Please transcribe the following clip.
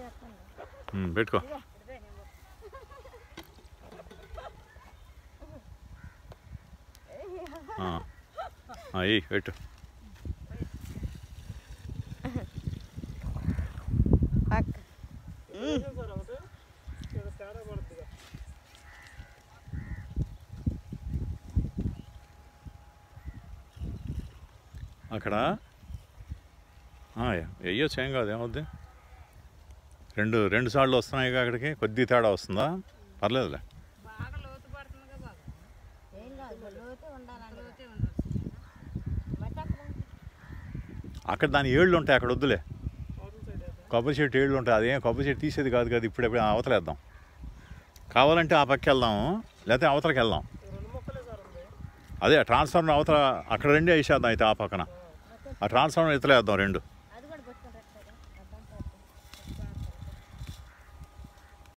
ఉమ్, పెట్టుకో ఆ. ఆ, ఇయ్యి పెట్టు పక్క అక్కడ వెయ్యొచ్చు ఏం కాదు ఏమవుద్ది రెండు రెండు సార్లు వస్తున్నాయిగా అక్కడికి కొద్ది తేడా వస్తుందా పర్లేదులే బాగా లోతు పడుతుందిగా బాగా ఏం కాదు లోతే ఉండాలండి లోతే ఉండాలి మట్టి అక్కడ ఉంది. అక్కడ దాని ఏళ్ళు ఉంటాయి అక్కడ వద్దులే కొబ్బరి చెట్టు ఏళ్ళు ఉంటాయి అదేం కొబ్బరి చెట్టు తీసేది కాదు కదా ఇప్పుడు ఎప్పుడు అవతలేద్దాం కావాలంటే ఆ పక్కకి వెళ్దాం లేకపోతే అవతలకి వెళ్దాం అదే ట్రాన్స్ఫార్మర్ అవతల అక్కడ రెండే వేసేద్దాం అయితే ఆ పక్కన ఆ ట్రాన్స్ఫార్మర్ ఇతలేద్దాం రెండు